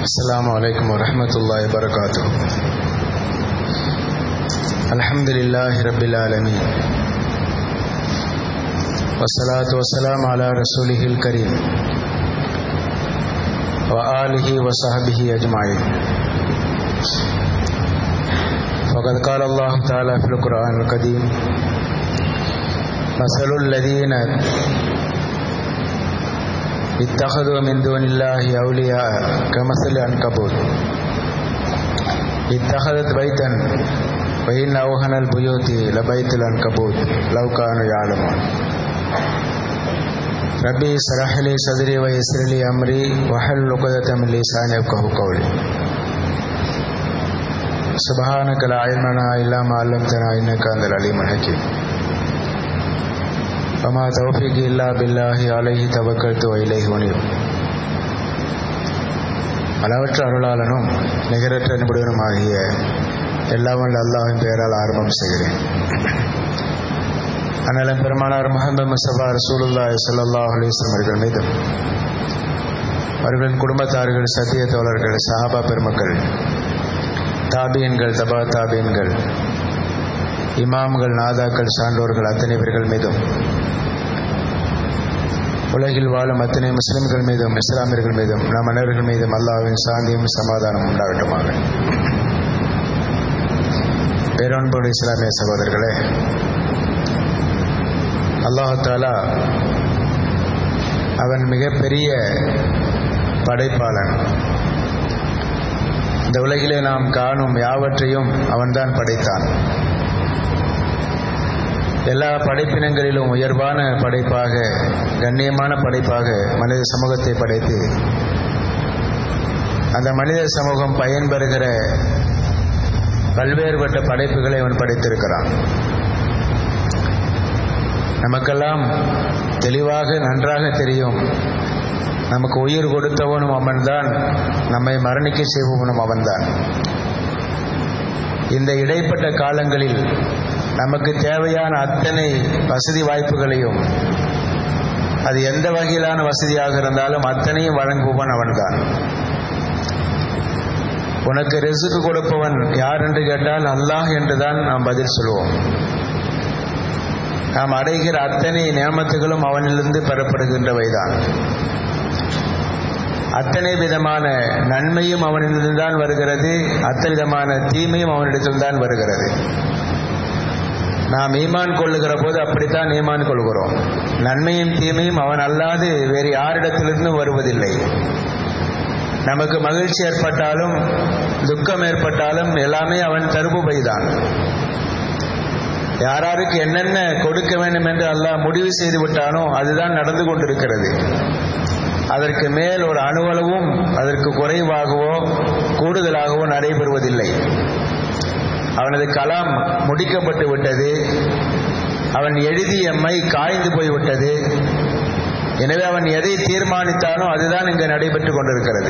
السلام عليكم ورحمة الله وبركاته الحمد لله رب العالمين والصلاة والسلام على رسوله الكريم وآله وصحبه أجمعين وقد قال الله تعالى في القرآن القديم مثل الذين اتخذوا من دون الله أولياء كمثل عنكبوت اتخذت بيتا وإن أوهن البيوت لبيت العنكبوت لو كانوا يعلمون ربي اشرح لي صدري ويسر لي أمري وحل عقدة من لساني يفقهوا قولي سبحانك لا علم لنا إلا ما علمتنا إنك أنت العليم الحكيم وما توفيقي إلا بالله عليه توكلت وإليه أنيب அளவற்ற அருளாளனும் நிகரற்ற நிபுணருமாகிய எல்லாம் வல்ல அல்லாஹின் பெயரால் ஆரம்பம் செய்கிறேன் அண்ணலம் பெருமானார் முகமது முசபா ரசூலுல்லா சல்லா அலிஸ்லம் அவர்கள் மீதும் அவர்களின் குடும்பத்தார்கள் சத்திய தோழர்கள் சஹாபா பெருமக்கள் தாபியன்கள் தபா தாபியன்கள் இமாம்கள் நாதாக்கள் சான்றோர்கள் அத்தனை பேர்கள் மீதும் உலகில் வாழும் அத்தனை முஸ்லிம்கள் மீதும் இஸ்லாமியர்கள் மீதும் நம் அனைவர்கள் மீதும் அல்லாவின் சாந்தியும் சமாதானம் உண்டாகட்டுமாக பேரன்போடு இஸ்லாமிய சகோதரர்களே அல்லாஹாலா அவன் மிகப்பெரிய படைப்பாளன் இந்த உலகிலே நாம் காணும் யாவற்றையும் அவன்தான் படைத்தான் எல்லா படைப்பினங்களிலும் உயர்வான படைப்பாக கண்ணியமான படைப்பாக மனித சமூகத்தை படைத்து அந்த மனித சமூகம் பயன்பெறுகிற பல்வேறுபட்ட படைப்புகளை அவன் படைத்திருக்கிறான் நமக்கெல்லாம் தெளிவாக நன்றாக தெரியும் நமக்கு உயிர் கொடுத்தவனும் அவன்தான் நம்மை மரணிக்க செய்பவனும் அவன்தான் இந்த இடைப்பட்ட காலங்களில் நமக்கு தேவையான அத்தனை வசதி வாய்ப்புகளையும் அது எந்த வகையிலான வசதியாக இருந்தாலும் அத்தனையும் வழங்குபவன் அவன்தான் உனக்கு ரெசுக்கு கொடுப்பவன் யார் என்று கேட்டால் அல்லாஹ் என்றுதான் நாம் பதில் சொல்வோம் நாம் அடைகிற அத்தனை நியமத்துகளும் அவனிலிருந்து பெறப்படுகின்றவைதான் அத்தனை விதமான நன்மையும் அவனிலிருந்து தான் வருகிறது அத்தனை விதமான தீமையும் அவனிடத்தில்தான் வருகிறது நாம் ஈமான் கொள்ளுகிற போது அப்படித்தான் ஈமான் கொள்கிறோம் நன்மையும் தீமையும் அவன் அல்லாது வேறு யாரிடத்திலிருந்து வருவதில்லை நமக்கு மகிழ்ச்சி ஏற்பட்டாலும் துக்கம் ஏற்பட்டாலும் எல்லாமே அவன் தருபுபைதான் யாராருக்கு என்னென்ன கொடுக்க வேண்டும் என்று அல்லாஹ் முடிவு செய்து விட்டானோ அதுதான் நடந்து கொண்டிருக்கிறது அதற்கு மேல் ஒரு அணுவளவும் அதற்கு குறைவாகவோ கூடுதலாகவோ நடைபெறுவதில்லை அவனது கலாம் முடிக்கப்பட்டு விட்டது அவன் எழுதிய மை காய்ந்து போய்விட்டது எனவே அவன் எதை தீர்மானித்தானோ அதுதான் இங்கு நடைபெற்று கொண்டிருக்கிறது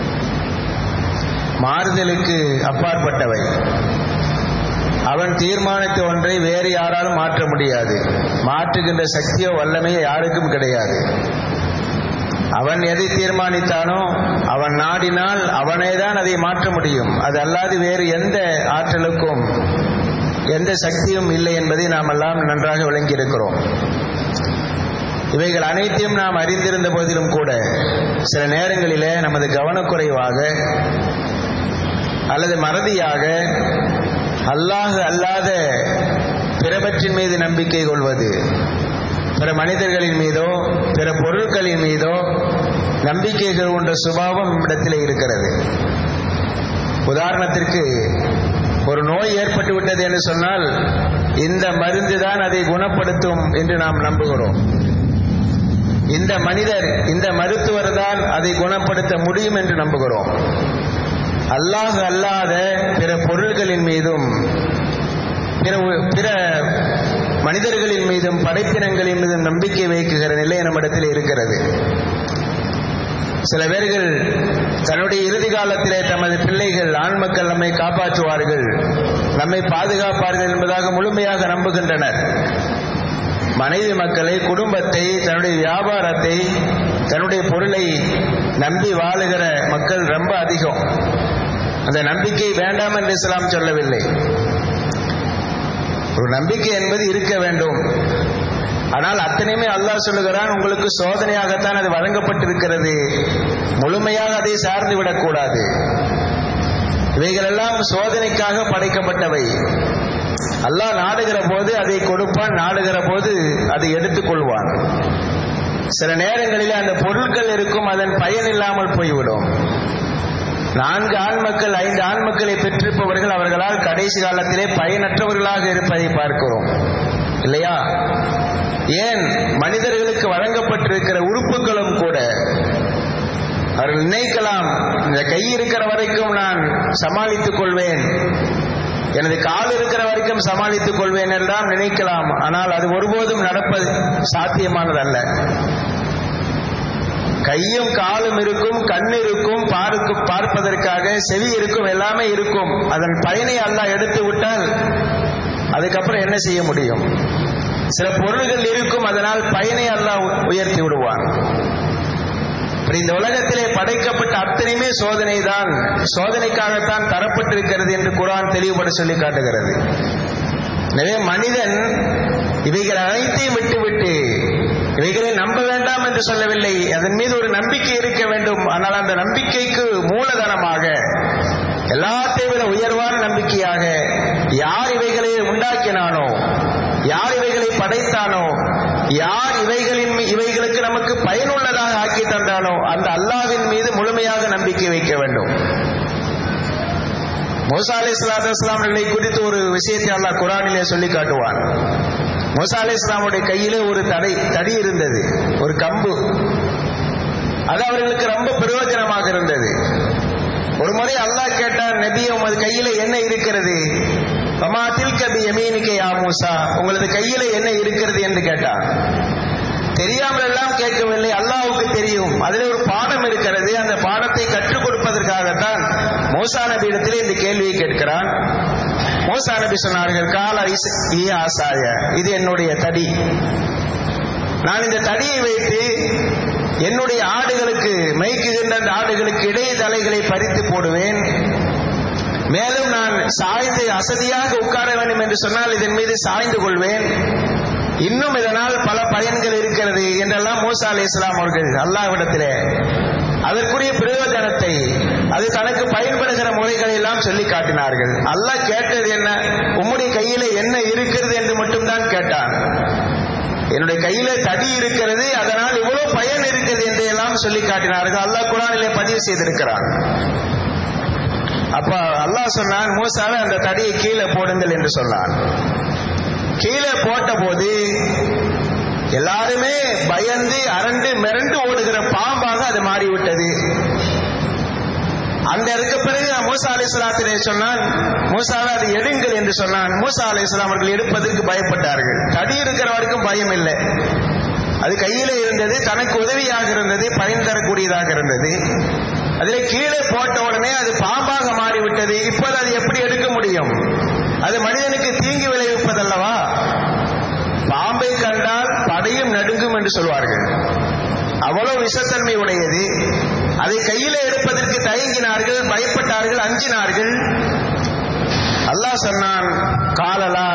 மாறுதலுக்கு அப்பாற்பட்டவை அவன் தீர்மானித்த ஒன்றை வேறு யாராலும் மாற்ற முடியாது மாற்றுகின்ற சக்தியோ வல்லமையோ யாருக்கும் கிடையாது அவன் எதை தீர்மானித்தானோ அவன் நாடினால் அவனே தான் அதை மாற்ற முடியும் அது அல்லாது வேறு எந்த ஆற்றலுக்கும் எந்த சக்தியும் இல்லை என்பதை நாம் எல்லாம் நன்றாக விளங்கியிருக்கிறோம் இவைகள் அனைத்தையும் நாம் அறிந்திருந்த போதிலும் கூட சில நேரங்களிலே நமது கவனக்குறைவாக அல்லது மறதியாக அல்லாஹு அல்லாத பிறவற்றின் மீது நம்பிக்கை கொள்வது பிற மனிதர்களின் மீதோ பிற பொருட்களின் மீதோ நம்பிக்கைகள் கொண்ட சுபாவம் நம்மிடத்தில் இருக்கிறது உதாரணத்திற்கு ஒரு நோய் ஏற்பட்டு விட்டது என்று சொன்னால் இந்த மருந்து தான் அதை குணப்படுத்தும் என்று நாம் நம்புகிறோம் இந்த மனிதர் இந்த மருத்துவர் தான் அதை குணப்படுத்த முடியும் என்று நம்புகிறோம் அல்லாஹ் அல்லாத பிற பொருள்களின் மீதும் பிற பிற மனிதர்களின் மீதும் படைப்பினங்களின் மீதும் நம்பிக்கை வைக்குகிற நிலை நம்மிடத்தில் இருக்கிறது சில பேர்கள் தன்னுடைய இறுதி காலத்திலே தமது பிள்ளைகள் ஆண் மக்கள் நம்மை காப்பாற்றுவார்கள் நம்மை பாதுகாப்பார்கள் என்பதாக முழுமையாக நம்புகின்றனர் மனைவி மக்களை குடும்பத்தை தன்னுடைய வியாபாரத்தை தன்னுடைய பொருளை நம்பி வாழுகிற மக்கள் ரொம்ப அதிகம் அந்த நம்பிக்கை வேண்டாம் என்று இஸ்லாம் சொல்லவில்லை ஒரு நம்பிக்கை என்பது இருக்க வேண்டும் ஆனால் அத்தனையுமே அல்லாஹ் சொல்லுகிறான் உங்களுக்கு சோதனையாகத்தான் அது வழங்கப்பட்டிருக்கிறது முழுமையாக அதை சார்ந்து விடக்கூடாது இவைகளெல்லாம் சோதனைக்காக படைக்கப்பட்டவை அல்லாஹ் நாடுகிற போது அதை கொடுப்பான் நாடுகிற போது அதை எடுத்துக் கொள்வான் சில நேரங்களில் அந்த பொருட்கள் இருக்கும் அதன் பயன் இல்லாமல் போய்விடும் நான்கு ஆண் மக்கள் ஐந்து ஆண் மக்களை பெற்றிருப்பவர்கள் அவர்களால் கடைசி காலத்திலே பயனற்றவர்களாக இருப்பதை பார்க்கிறோம் இல்லையா ஏன் மனிதர்களுக்கு வழங்கப்பட்டிருக்கிற உறுப்புகளும் கூட அவர்கள் நினைக்கலாம் இந்த கை இருக்கிற வரைக்கும் நான் சமாளித்துக் கொள்வேன் எனது கால் இருக்கிற வரைக்கும் சமாளித்துக் கொள்வேன் என்றால் நினைக்கலாம் ஆனால் அது ஒருபோதும் நடப்பது சாத்தியமானதல்ல கையும் காலும் இருக்கும் கண் இருக்கும் பார்க்கும் பார்ப்பதற்காக செவி இருக்கும் எல்லாமே இருக்கும் அதன் பயனை அல்லாஹ் எடுத்து விட்டால் அதுக்கப்புறம் என்ன செய்ய முடியும் சில பொருள்கள் இருக்கும் அதனால் பயனை அல்லாஹ் உயர்த்தி விடுவான் இந்த உலகத்திலே படைக்கப்பட்ட அத்தனையுமே சோதனை தான் சோதனைக்காகத்தான் தரப்பட்டிருக்கிறது என்று குரான் தெளிவுபட சொல்லி காட்டுகிறது எனவே மனிதன் இவைகள் அனைத்தையும் விட்டுவிட்டு இவைகளை நம்ப வேண்டாம் என்று சொல்லவில்லை அதன் மீது ஒரு நம்பிக்கை இருக்க வேண்டும் ஆனால் அந்த நம்பிக்கைக்கு மூலதனமாக எல்லாத்தை விட உயர்வான நம்பிக்கையாக யார் இவைகளை உண்டாக்கினானோ யார் இவைகளை படைத்தானோ யார் இவைகளின் இவைகளுக்கு நமக்கு பயனுள்ளதாக ஆக்கி தந்தானோ அந்த அல்லாவின் மீது முழுமையாக நம்பிக்கை வைக்க வேண்டும் மோசா அலி இஸ்லாத்து இஸ்லாமர்களை குறித்து ஒரு விஷயத்தை அல்லாஹ் குரானிலே சொல்லி காட்டுவான் மோசா அலி இஸ்லாமுடைய கையிலே ஒரு தடை தடி இருந்தது ஒரு கம்பு அது அவர்களுக்கு ரொம்ப பிரயோஜனமாக இருந்தது ஒரு முறை அல்லாஹ் கேட்டார் நபி உமது கையில என்ன இருக்கிறது பமா தில்கபி யமீனிக்கே யா மூசா உங்களது கையில என்ன இருக்கிறது என்று கேட்டார் தெரியாமல் எல்லாம் கேட்கவில்லை அல்லாவுக்கு தெரியும் அதில் ஒரு பாடம் இருக்கிறது அந்த பாடத்தை கற்றுக் கொடுப்பதற்காகத்தான் மூசா நபியிடத்தில் இந்த கேள்வியை கேட்கிறான் மூசா நபி சொன்னார்கள் கால ஆசாய இது என்னுடைய தடி நான் இந்த தடியை வைத்து என்னுடைய ஆடுகளுக்கு மெய்க்குகின்ற அந்த ஆடுகளுக்கு இடையே தலைகளை பறித்து போடுவேன் மேலும் நான் சாய்ந்து அசதியாக உட்கார வேண்டும் என்று சொன்னால் இதன் மீது சாய்ந்து கொள்வேன் இன்னும் இதனால் பல பயன்கள் இருக்கிறது என்றெல்லாம் மூசா அலி இஸ்லாம் அவர்கள் அல்லாவிடத்திலே அதற்குரிய பிரயோஜனத்தை அது தனக்கு பயன்படுகிற முறைகளை எல்லாம் சொல்லி காட்டினார்கள் அல்லாஹ் கேட்டது என்ன உம்முடைய கையில என்ன இருக்கிறது என்று மட்டும்தான் கேட்டான் என்னுடைய கையில தடி இருக்கிறது அதனால் இவ்வளவு பயன் இருக்கிறது என்று எல்லாம் சொல்லி காட்டினார்கள் அல்லாஹ் குரானிலே பதிவு செய்திருக்கிறான் அப்ப அல்லாஹ் சொன்னான் மூசாவை அந்த தடியை கீழே போடுங்கள் என்று சொன்னான் கீழே போட்ட போது எல்லாருமே பயந்து அரண்டு மிரண்டு ஓடுகிற பாம்பாக அது மாறிவிட்டது அந்த இருக்க பிறகு மூசா அலி இஸ்லாத்திலே சொன்னான் மூசாவை அது எடுங்கள் என்று சொன்னான் மூசா அலி இஸ்லாம் அவர்கள் எடுப்பதற்கு பயப்பட்டார்கள் தடி இருக்கிற வரைக்கும் பயம் இல்லை அது கையில இருந்தது தனக்கு உதவியாக இருந்தது பயன் தரக்கூடியதாக இருந்தது அதில் கீழே போட்ட உடனே அது பாம்பாக மாறிவிட்டது இப்போது அது எப்படி எடுக்க முடியும் அது மனிதனுக்கு தீங்கு விளைவிப்பதல்லவா பாம்பை கண்டால் படையும் நடுங்கும் என்று சொல்வார்கள் அவ்வளவு விஷத்தன்மை உடையது அதை கையில எடுப்பதற்கு தயங்கினார்கள் பயப்பட்டார்கள் அஞ்சினார்கள் அல்லாஹ் சொன்னான் காலலா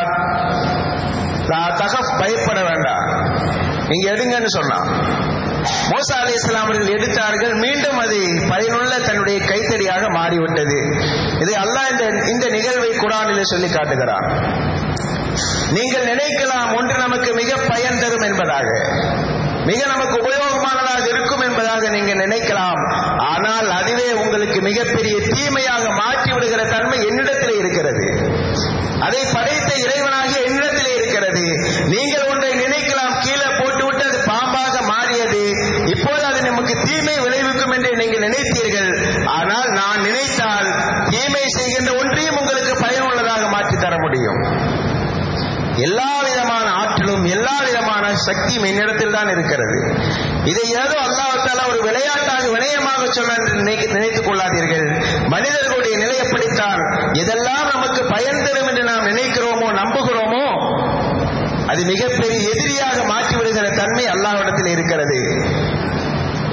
தகப் பயப்பட வேண்டாம் நீங்க எடுங்கன்னு சொன்னான் மோசா அலி இஸ்லாம் அவர்கள் எடுத்தார்கள் மீண்டும் அது பயனுள்ள தன்னுடைய கைத்தடியாக மாறிவிட்டது இதை அல்லாஹ் இந்த இந்த நிகழ்வை குரானிலே சொல்லி காட்டுகிறான் நீங்கள் நினைக்கலாம் ஒன்று நமக்கு மிக பயன் தரும் என்பதாக மிக நமக்கு உபயோகமானதாக இருக்கும் என்பதாக நீங்க நினைக்கலாம் ஆனால் அதுவே உங்களுக்கு மிகப்பெரிய தீமையாக மாற்றி விடுகிற தன்மை என்னிடத்தில் இருக்கிறது அதை படைத்த இறைவனாக என்னிடத்திலே இருக்கிறது நீங்கள் ஒன்றை நினைக்கலாம் கீழே போட்டுவிட்டு அது பாம்பாக மாறியது இப்போது அது நமக்கு தீமை விளைவிக்கும் என்று நீங்கள் நினைத்தீர்கள் ஆனால் நான் நினைத்தால் தீமை செய்கின்ற ஒன்றையும் உங்களுக்கு பயனுள்ளதாக மாற்றி தர முடியும் எல்லா விதமான ஆற்றலும் எல்லா விதமான சக்தியும் என்னிடத்தில் தான் இருக்கிறது இதை ஏதோ அல்லாஹால ஒரு விளையாட்டாக வினயமாக சொல்ல நினைத்துக் கொள்ளாதீர்கள் மனிதர்களுடைய நிலை எப்படித்தான் எதெல்லாம் நமக்கு பயன் தரும் என்று நாம் நினைக்கிறோமோ நம்புகிறோமோ அது மிகப்பெரிய எதிரியாக மாற்றிவிடுகிற தன்மை அல்லாஹ்விடத்தில் இருக்கிறது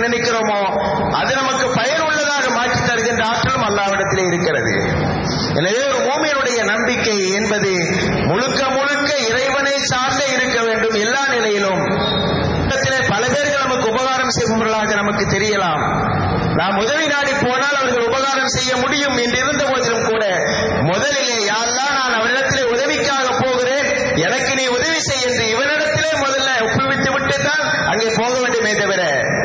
நினைக்கிறோமோ அது நமக்கு பயனுள்ளதாக மாற்றி தருகின்ற ஆற்றலும் அல்லாவிடத்திலே இருக்கிறது எனவே ஒரு மூமியனுடைய நம்பிக்கை என்பது முழுக்க முழுக்க இறைவனை சார்ந்தே இருக்க வேண்டும் எல்லா நிலையிலும் உலகத்திலே பல பேர்கள் நமக்கு உபகாரம் செய்பவர்களாக நமக்கு தெரியலாம் நாம் உதவி நாடி போனால் அவர்கள் உபகாரம் செய்ய முடியும் என்று இருந்த போதிலும் கூட முதலிலே யாரெல்லாம் நான் அவரிடத்திலே உதவிக்காக போகிறேன் எனக்கு நீ உதவி செய் என்று இவனிடத்திலே முதல்ல ஒப்புவித்து விட்டு தான் அங்கே போக வேண்டுமே தவிர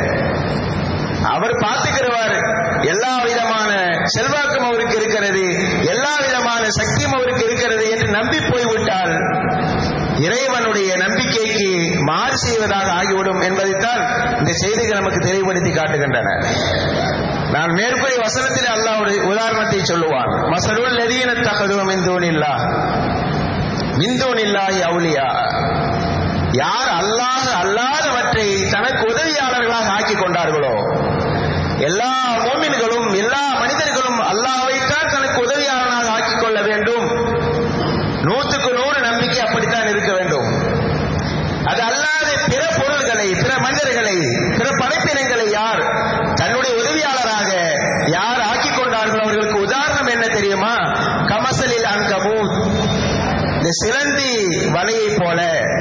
அவர் பார்த்துக்கிறவார் எல்லா விதமான செல்வாக்கும் அவருக்கு இருக்கிறது எல்லா விதமான சக்தியும் அவருக்கு இருக்கிறது என்று நம்பி போய்விட்டால் இறைவனுடைய நம்பிக்கைக்கு மாறு செய்வதாக ஆகிவிடும் என்பதைத்தான் இந்த செய்திகள் நமக்கு தெளிவுபடுத்தி காட்டுகின்றன நான் மேற்கூறிய வசனத்தில் அல்லாஹ் ஒரு உதாரணத்தை சொல்லுவான் மசருள் நெறியின தகதுவம் மிந்தூனில்லா மிந்தூனில்லாஹி அவுலியா யார் அல்லாஹ் அல்லாதவற்றை தனக்கு உதவியாளர்களாக ஆக்கிக் கொண்டார்களோ எல்லா மோமின்களும் எல்லா மனிதர்களும் அல்லாஹ்வைத்தான் தனக்கு உதவியாளனாக ஆக்கிக் கொள்ள வேண்டும் நூற்றுக்கு நூறு நம்பிக்கை அப்படித்தான் இருக்க வேண்டும் அது அல்லாத பிற பொருள்களை பிற மனிதர்களை பிற படைப்பினங்களை யார் தன்னுடைய உதவியாளராக யார் ஆக்கிக் கொண்டார்களோ அவர்களுக்கு உதாரணம் என்ன தெரியுமா கமசலில் அன்கபூத் இந்த சிலந்தி வலையை போல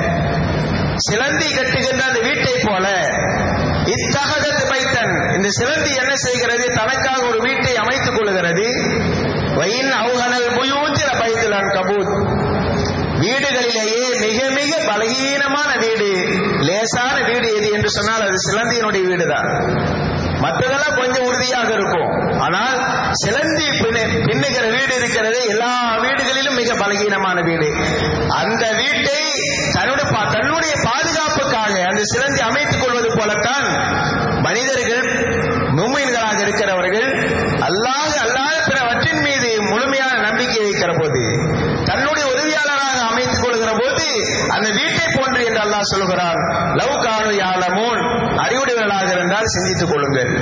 சிலந்தி கட்டுகின்ற அந்த வீட்டை போல இத்தகதத்து பைத்தன் இந்த சிலந்தி என்ன செய்கிறது தனக்காக ஒரு வீட்டை அமைத்துக் கொள்கிறது வயின் அவுகனல் முயூத்திர பைத்திலான் கபூத் வீடுகளிலேயே மிக மிக பலகீனமான வீடு லேசான வீடு எது என்று சொன்னால் அது சிலந்தியினுடைய வீடுதான் மற்றதெல்லாம் கொஞ்சம் உறுதியாக இருக்கும் ஆனால் சிலந்தி பின்ன- பின்னுகிற வீடு இருக்கிறது எல்லா வீடுகளிலும் மிக பலகீனமான வீடு அந்த வீட்டை தன்னுடைய பா- தன்னுடைய பாதுகாப்புக்காக அந்த சிலந்தி அமைத்துக் கொள்வது போலத்தான் மனிதர்கள் மும்மைன்களாக இருக்கிறவர்கள் அல்லாஹ் அல்லாத பிறவற்றின் மீது முழுமையான நம்பிக்கை வைக்கிற போது தன்னுடைய உதவியாளராக அமைத்துக் கொள்கிற போது அந்த வீட்டை போன்று என்று அல்லாஹ் சொல்கிறான் லவ் கானு யாலமூன் அறிவுடையவர்களாக இருந்தால் சிந்தித்துக் கொள்ளுங்கள்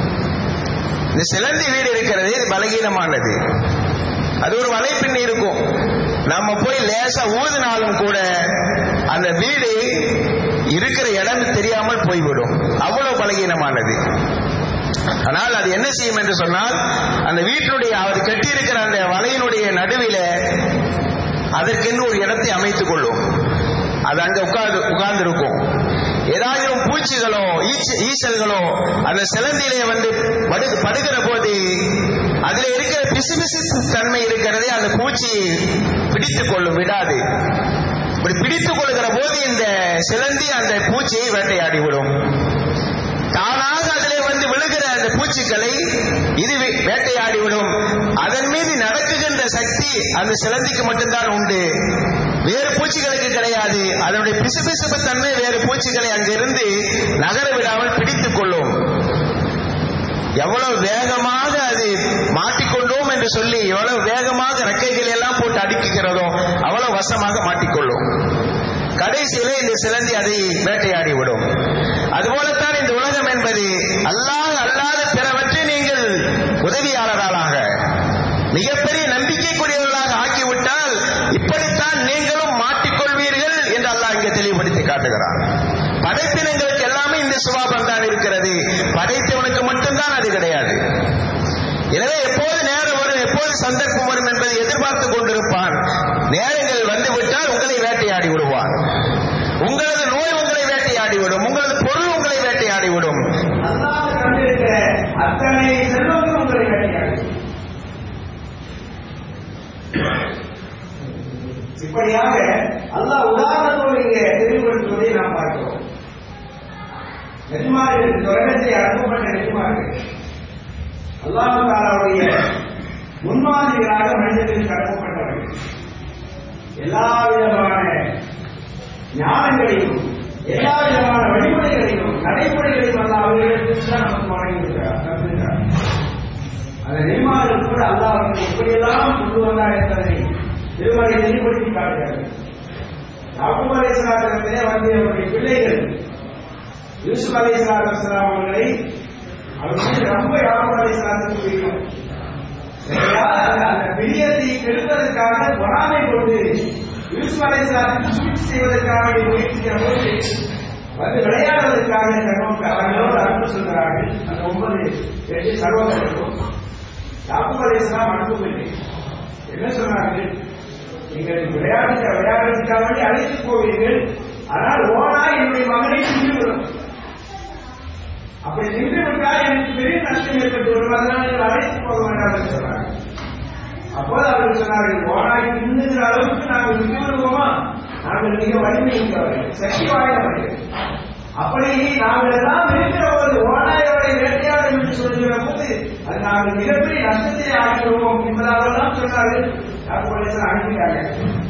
இந்த சிலந்தி வீடு இருக்கிறது இது பலகீனமானது அது ஒரு வலைப்பின்னி இருக்கும் நம்ம போய் லேசா ஊதினாலும் கூட அந்த வீடு இருக்கிற இடம் தெரியாமல் போய்விடும் அவ்வளவு பலகீனமானது ஆனால் அது என்ன செய்யும் என்று சொன்னால் அந்த வீட்டினுடைய அவர் கட்டியிருக்கிற அந்த வலையினுடைய நடுவில அதற்கென்று ஒரு இடத்தை அமைத்துக் கொள்ளும் அது அங்க உட்கார்ந்து உட்கார்ந்து இருக்கும் ஏதாவது பூச்சிகளோ ஈச்ச- ஈசல்களோ அந்த சிலந்திலே வந்து படு படுகிற போது அதுல இருக்கிற பிசுபிசு தன்மை இருக்கிறதே அந்த பூச்சி பிடித்துக் கொள்ளும் விடாது இப்படி பிடித்துக் கொள்கிற போது இந்த சிலந்தி அந்த பூச்சியை வேட்டையாடி விடும் தானாக அதிலே வந்து விழுகிற அந்த பூச்சிகளை இது வே- வேட்டையாடி விடும் அதன் மீது நடக்குகின்ற சக்தி அந்த சிலந்திக்கு மட்டும்தான் உண்டு வேறு பூச்சிகளுக்கு கிடையாது அதனுடைய பிசுபிசுப்பு தன்மை வேறு பூச்சிகளை அங்கிருந்து நகர விடாமல் பிடித்துக் கொள்ளும் எவ்வளவு வேகமாக அது மாட்டிக்கொண்டோம் என்று சொல்லி எவ்வளவு வேகமாக ரெக்கைகளை எல்லாம் போட்டு அடுக்குகிறதோ அவ்வளவு வசமாக மாட்டிக்கொள்ளும் கடைசியிலே இந்த சிலந்தி அதை வேட்டையாடி விடும் அதுபோலத்தான் இந்த உலகம் என்பது அல்லாஹ் அல்லாத பிறவற்றை நீங்கள் உதவியாளர்களாக மிகப்பெரிய நம்பிக்கைக்குரியவர்களாக ஆக்கிவிட்டால் இப்படித்தான் நீங்களும் மாட்டிக்கொள்வீர்கள் என்று அல்லாஹ் இங்கே தெளிவுபடுத்தி காட்டுகிறான் படைப்பினங்களுக்கு எல்லாமே இந்த சுபாவம் தான் இருக்கிறது படைத்தவனுக்கு மட்டும்தான் அது கிடையாது எனவே எப்போது நேரம் வரும் எப்போது சந்தர்ப்பம் வரும் என்பதை எதிர்பார்த்து கொண்டிருப்பான் நேரங்கள் வந்து விட்டால் உங்களை வேட்டையாடி விடுவான் உங்களது நோய் உங்களை வேட்டையாடி விடும் உங்களது பொருள் உங்களை வேட்டையாடி விடும் அல்லாஹ் கண்டிருக்கிற அத்தனை செல்வங்களும் உங்களை வேட்டையாடும் இப்படியாக அல்லாஹ் உதாரணத்தோடு இங்கே தெளிவுபடுத்துவதை நாம் பார்க்கிறோம் நெஜமார்கள் தொடக்கத்தை அனுப்பப்பட்ட நெஜமார்கள் அல்லாஹ் தாலாவுடைய முன்மாதிரிகளாக மனிதர்களுக்கு அனுப்பப்பட்டவர்கள் எல்லா விதமான ஞானங்களையும் எல்லா விதமான வழிமுறைகளையும் நடைமுறைகளையும் அல்ல அவர்களிடத்தில் தான் நமக்கு வழங்கியிருக்கிறார் தந்திருக்கிறார் அந்த நிர்மாணம் கூட அல்லாஹ் அவர்கள் எப்படியெல்லாம் கொண்டு வந்தார் என்பதை திருமலை தெளிவுபடுத்தி காட்டுகிறார் யாக்கூப் அலைஹிஸ்ஸலாத்திலே வந்து அவருடைய பிள்ளைகள் யூசுப் அலைஹிஸ்ஸலாம் அவர்களை அவர் மீது ரொம்ப யாக்கூப் அலைஹிஸ்ஸலாத்துக்கு பிடிக்கும் சரியா? அந்த அந்த பிரியத்தை கெடுப்பதற்காக பொறாமை கொண்டு யூசுப் அலைஹிஸ்ஸலாத்துக்கு சூழ்ச்சி செய்வதற்காக வேண்டி முயற்சிக்கிற போது வந்து விளையாடுவதற்காக தன்னோடு அவர்களோடு அன்பு அவர்கள் சொல்கிறார்கள் அந்த ஒன்பது எட்டு சகோதரர்களும் யாக்கூப் அலைஹிஸ்ஸலாம் அனுப்பவில்லை என்ன சொன்னார்கள் நீங்கள் விளையாட்டு விளையாடுறதுக்காக வேண்டி அழைத்து போவீர்கள் ஆனால் ஓனா என்னுடைய மகனை தின்றுவிடும் அப்படி நின்று விட்டால் எனக்கு பெரிய நஷ்டம் ஏற்பட்டு வரும் அதனால் நீங்கள் அழைத்து போக வேண்டாம் என்று சொன்னார்கள் அப்போது அவர்கள் சொன்னார்கள் ஓனாய் தின்னுகிற அளவுக்கு நாங்கள் விட்டு விடுவோமா நாங்கள் மிக வலிமை உள்ளவர்கள் சக்தி வாய்ந்தவர்கள் அப்படி நாங்கள் எல்லாம் இருக்கிற போது ஓனாயோட வேட்டையாடும் என்று சொல்லுகிற போது அது நாங்கள் மிகப்பெரிய நஷ்டத்தை ஆகிவிடுவோம் என்பதாகலாம் சொன்னார்கள் யாக்கூப் அனுப்பிட்டாங்க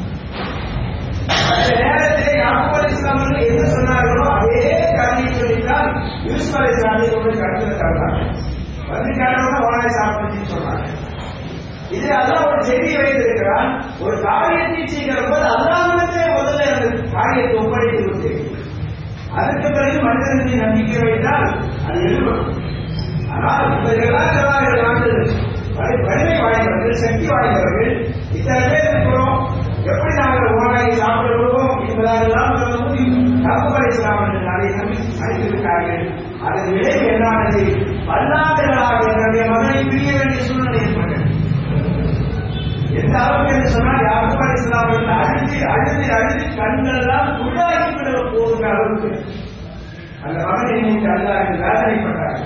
அந்த நேரத்திலே யாக்கூப் அலைஹிஸ்ஸலாம் அவர்கள் என்ன சொன்னார்களோ அதே கதையை சொல்லித்தான் யூசுப் அலைஹிஸ்ஸலாமை கொண்டு கடத்துல தந்தாங்க வந்து கேட்டவங்க ஓனாய் சாப்பிட்டுன்னு சொன்னாங்க இது அல்லாஹ் ஒரு செய்தி வைத்திருக்கிறான் ஒரு காரியத்தை செய்கிற போது அல்லாஹ்விடத்திலே முதல்ல அந்த காரியத்தை ஒப்படைத்து விட்டு அதற்கு பிறகு மனிதனுக்கு நம்பிக்கை வைத்தால் அது எழுதணும் ஆனால் இவர்களால் சொன்னார்கள் நாங்கள் வலி- வலிமை வாய்ந்தவர்கள் சக்தி வாய்ந்தவர்கள் இத்தனை பேர் இருக்கிறோம் எப்படி நாங்கள் ஓனாயை சாப்பிட விடுவோம் என்பதாலெல்லாம் சொல்லும்போது யாக்கூப் இஸ்லாம் என்று அதை நம்பி அழைத்திருக்கார்கள் அதன் விளைவு என்னானது பல்லாண்டுகளாக என்னுடைய மகனை பிரிய வேண்டிய சூழ்நிலை ஏற்பட்டது எந்த அளவுக்கு என்று சொன்னால் யாக்கூப் அலைஹிஸ்ஸலாம் அவர்கள் அழுது அழுது அழுது கண்கள் எல்லாம் உள்ளாகி விட போகிற அளவுக்கு அந்த மகனை நினைத்து அல்லாஹ் என்று வேதனைப்பட்டார்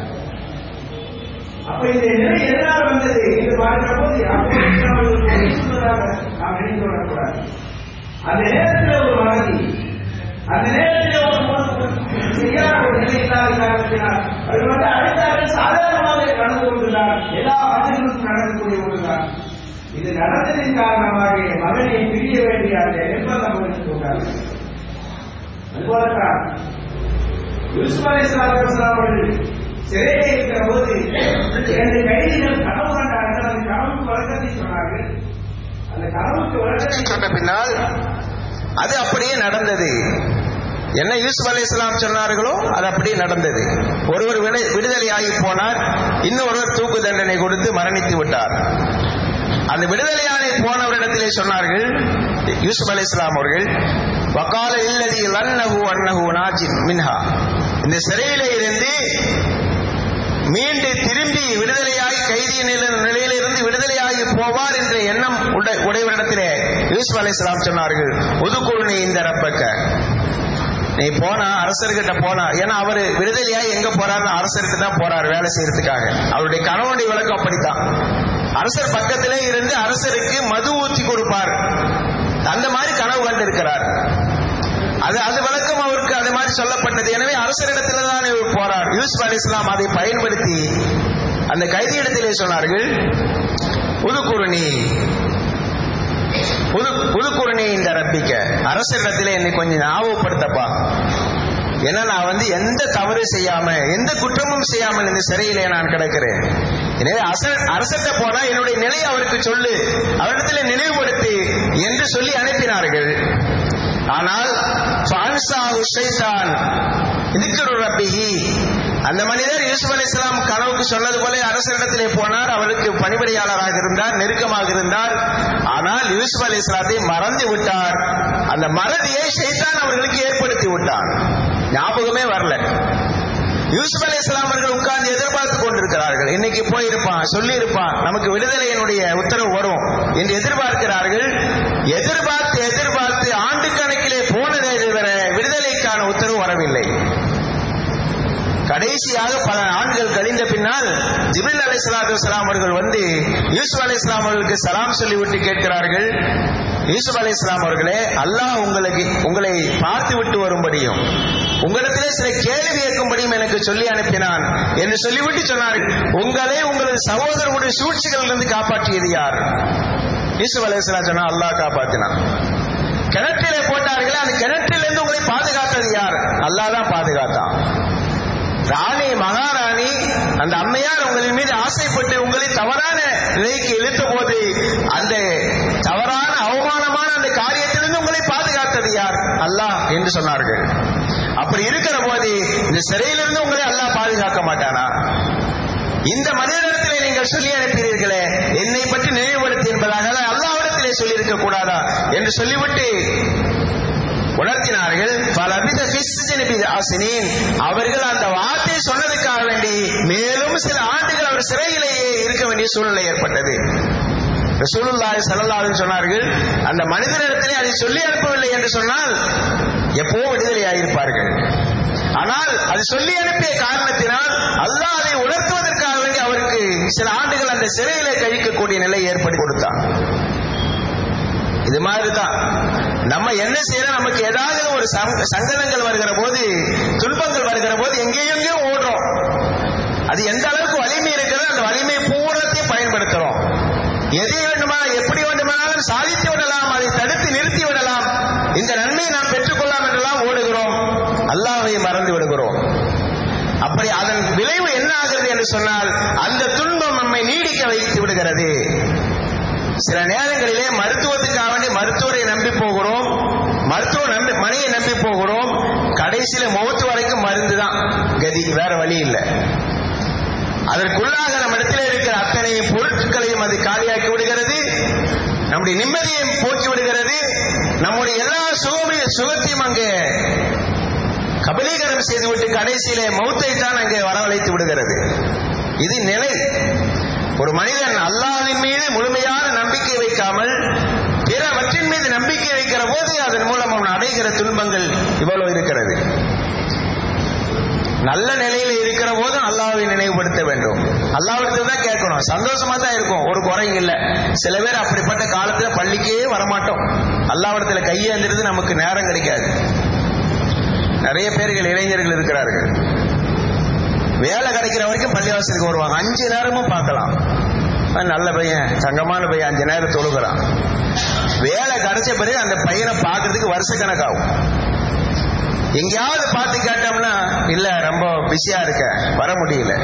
அப்ப இந்த நிலை எதனால் வந்தது என்று பார்க்கிற போது யாக்கூப் அலைஹிஸ்ஸலாம் அவர்கள் பொய் சொன்னதாக நாம் நினைத்து விடக்கூடாது அந்த நேரத்தில் ஒரு மனதி அந்த நேரத்தில் ஒரு ஒரு சரியான ஒரு நிலை இல்லாத காரணத்தினால் அவர் வந்து அழைத்தார்கள் சாதாரணமாக நடந்து கொண்டுள்ளார் எல்லா மனிதர்களுக்கும் நடக்கக்கூடிய ஒன்றுதான் இது நடந்ததின் காரணமாக மகனை பிரிய வேண்டிய அந்த நிர்பந்தம் அவர்களுக்கு உண்டாகும் அதுபோலத்தான் யூசுப் அலைஹிஸ்ஸலாம் அவர்கள் சிறையில் இருக்கிற போது இரண்டு கைதிகள் கனவு கண்டார்கள் அந்த கனவுக்கு வழக்கத்தை சொன்னார்கள் அந்த கனவுக்கு வழக்கத்தை சொன்ன பின்னால் அது அப்படியே நடந்தது என்ன யூசுப் அலைஹிஸ்ஸலாம் சொன்னார்களோ அது அப்படியே நடந்தது ஒருவர் விடு- விடுதலையாகி போனார் இன்னொருவர் தூக்கு தண்டனை கொடுத்து மரணித்து விட்டார் அந்த விடுதலையாகி போனவரிடத்திலே சொன்னார்கள் யூசுப் அலைஹிஸ்ஸலாம் அவர்கள் வக்கால இல்லதி லன்னஹு அன்னஹு நாஜின் மின்ஹா இந்த சிறையிலே இருந்து மீண்டு திரும்பி விடுதலையாகி கைதியின் நில- நிலையிலிருந்து விடுதலையாகி போவார் என்ற எண்ணம் உட- உடையவரிடத்திலே யூசுப் அலைஹிஸ்ஸலாம் சொன்னார்கள் ஒதுக்குருணி இந்த ரப்பக்க நீ போனா அரசர்கிட்ட போனா ஏன்னா அவரு விடுதலையாய் எங்க போறாருன்னு அரசர்கிட்ட தான் போறாரு வேலை செய்யறதுக்காக அவருடைய கணவனுடைய விளக்கம் அப்படித்தான் அரசர் பக்கத்திலே இருந்து அரசருக்கு மது ஊற்றி கொடுப்பார் அந்த மாதிரி கனவு கண்டிருக்கிறார் அது அது விளக்கம் அவருக்கு அது மாதிரி சொல்லப்பட்டது எனவே அரசரிடத்துல தான் இவர் போறார் யூசுப் அலி இஸ்லாம் அதை பயன்படுத்தி அந்த கைதியிடத்திலே சொன்னார்கள் புதுக்குருணி புது புதுக்குருணி இந்த ரப்பிக்க அரசரிடத்திலே என்னை கொஞ்சம் ஞாபகப்படுத்தப்பா ஏன்னா நான் வந்து எந்த தவறு செய்யாம எந்த குற்றமும் செய்யாமல் இந்த சிறையிலே நான் கிடக்கிறேன் எனவே அரசர் அரசர்கிட்ட போனா என்னுடைய நிலையை அவருக்கு சொல்லு அவரிடத்தில் நினைவுபடுத்து என்று சொல்லி அனுப்பினார்கள் ஆனால் ஃபான்சாஹு ஷைத்தான் இதுக்குரு ரப்பிஹி அந்த மனிதர் யூசுப் அலைஹிஸ்ஸலாம் கனவுக்கு சொன்னது போல அரசரிடத்திலே போனார் அவருக்கு பணிபுரியாளராக இருந்தார் நெருக்கமாக இருந்தார் ஆனால் யூசுப் அலைஹிஸ்ஸலாத்தை மறந்து விட்டார் அந்த மறதியை ஷைத்தான் அவர்களுக்கு ஏற்படுத்தி விட்டான் ஞாபகமே வரல யூசுப் அலி இஸ்லாம் அவர்கள் உட்கார்ந்து எதிர்பார்த்து கொண்டிருக்கிறார்கள் இன்னைக்கு போயிருப்பான் சொல்லி இருப்பான் நமக்கு விடுதலையினுடைய உத்தரவு வரும் என்று எதிர்பார்க்கிறார்கள் எதிர்பார்த்து எதிர்பார்த்து ஆண்டு கணக்கிலே போனதே தவிர விடுதலைக்கான உத்தரவு வரவில்லை கடைசியாக பல ஆண்டுகள் கழிந்த பின்னால் ஜிபில் அலி சலாத்து அவர்கள் வந்து யூசுப் அலி இஸ்லாம் அவர்களுக்கு சலாம் சொல்லிவிட்டு கேட்கிறார்கள் யூசுப் அலி இஸ்லாம் அவர்களே அல்லாஹ் உங்களுக்கு உங்களை பார்த்து விட்டு வரும்படியும் உங்களிடத்திலே சில கேள்வி கேட்கும்படியும் எனக்கு சொல்லி அனுப்பினான் என்று சொல்லிவிட்டு சொன்னார்கள் உங்களை உங்களது சகோதரருடைய சூழ்ச்சிகளிலிருந்து காப்பாற்றியது யார் யூசுப் அலி இஸ்லாம் சொன்னா அல்லாஹ் காப்பாற்றினான் கிணற்றிலே போட்டார்களே அந்த கிணற்றிலிருந்து உங்களை பாதுகாத்தது யார் அல்லாஹ் தான் பாதுகாத்தான் ராணி மகாராணி அந்த அம்மையார் உங்களின் மீது ஆசைப்பட்டு உங்களை தவறான நிலைக்கு இழுத்த போது அந்த தவறான அவமானமான அந்த காரியத்திலிருந்து உங்களை பாதுகாத்தது யார் அல்லாஹ் என்று சொன்னார்கள் அப்படி இருக்கிற போது இந்த சிறையிலிருந்து உங்களை அல்லாஹ் பாதுகாக்க மாட்டானா இந்த மனிதனிடத்திலே நீங்கள் சொல்லி அனுப்பினீர்களே என்னை பற்றி நினைவுபடுத்தி என்பதாக அல்லாவிடத்திலே சொல்லியிருக்க கூடாதா என்று சொல்லிவிட்டு உணர்த்தினார்கள் பல அபித ஆசினின் அவர்கள் அந்த வார்த்தை சொன்னதுக்காக அவர் சிறையிலேயே இருக்க வேண்டிய சூழ்நிலை ஏற்பட்டது ரசூலுல்லாஹி ஸல்லல்லாஹு அலைஹி சொன்னார்கள் அந்த மனிதனிடத்திலே அதை சொல்லி அனுப்பவில்லை என்று சொன்னால் எப்போ விடுதலை ஆகியிருப்பார்கள் ஆனால் அது சொல்லி அனுப்பிய காரணத்தினால் அல்லாஹ் அதை உணர்த்துவதற்காக வேண்டி அவருக்கு சில ஆண்டுகள் அந்த சிறையிலே கழிக்கக்கூடிய நிலை ஏற்படுத்தி கொடுத்தான் இது மாதிரி தான் நம்ம என்ன செய்யறோம் நமக்கு ஏதாவது ஒரு சங்க- சங்கடங்கள் வருகிற போது துன்பங்கள் வருகிற போது எங்கேயும் எங்கேயும் ஓடுறோம் அது எந்த அளவுக்கு வலிமை இருக்கிறதோ அந்த வலிமை பூரத்தையும் பயன்படுத்துறோம் எதை வேண்டுமா எப்படி வேண்டுமானாலும் சாதித்து விடலாம் அதை தடுத்து நிறுத்தி விடலாம் இந்த நன்மையை நாம் பெற்றுக்கொள்ளலாம் என்றெல்லாம் ஓடுகிறோம் அல்லாஹ்வை மறந்து விடுகிறோம் அப்படி அதன் விளைவு என்ன ஆகிறது என்று சொன்னால் அந்த துன்பம் நம்மை நீடிக்க வைத்து விடுகிறது சில நேரங்களிலே மருத்துவத்துக்காக வேண்டி மருத்துவரை நம்பி போகிறோம் மருத்துவ நம்பி மனையை நம்பி போகிறோம் கடைசியில முகத்து வரைக்கும் மருந்து தான் கதி வேற வழி இல்லை அதற்குள்ளாக நம்ம இடத்துல இருக்கிற அத்தனை பொருட்களையும் அது காலியாக்கி விடுகிறது நம்முடைய நிம்மதியை போக்கி விடுகிறது நம்முடைய எல்லா சுகமையும் சுகத்தையும் அங்கே கபலீகரம் செய்துவிட்டு கடைசியிலே மௌத்தை தான் அங்கே வரவழைத்து விடுகிறது இது நிலை ஒரு மனிதன் அல்லாஹ்வின் மீது முழுமையான நம்பிக்கை வைக்காமல் பிறவற்றின் மீது நம்பிக்கை வைக்கிற போது அதன் மூலம் அவன் அடைகிற துன்பங்கள் இவ்வளவு இருக்கிறது நல்ல நிலையில இருக்கிற போதும் அல்லாஹ்வை நினைவுபடுத்த வேண்டும் அல்லாஹ்விடத்துல தான் கேட்கணும் சந்தோஷமா தான் இருக்கும் ஒரு குறையும் இல்லை சில பேர் அப்படிப்பட்ட காலத்துல பள்ளிக்கே வரமாட்டோம் அல்லாஹ்விடத்துல கையேந்திரது நமக்கு நேரம் கிடைக்காது நிறைய பேர்கள் இளைஞர்கள் இருக்கிறார்கள் வேலை கிடைக்கிற வரைக்கும் பள்ளிவாசலுக்கு வருவாங்க அஞ்சு நேரமும் பார்க்கலாம் அவன் நல்ல பையன் தங்கமான பையன் அஞ்சு நேரம் தொழுகிறான் வேலை கிடைச்ச பிறகு அந்த பையனை பார்க்கறதுக்கு வருஷ கணக்காகும் எங்கேயாவது பார்த்து கேட்டோம்னா இல்ல ரொம்ப பிஸியா இருக்க வர முடியல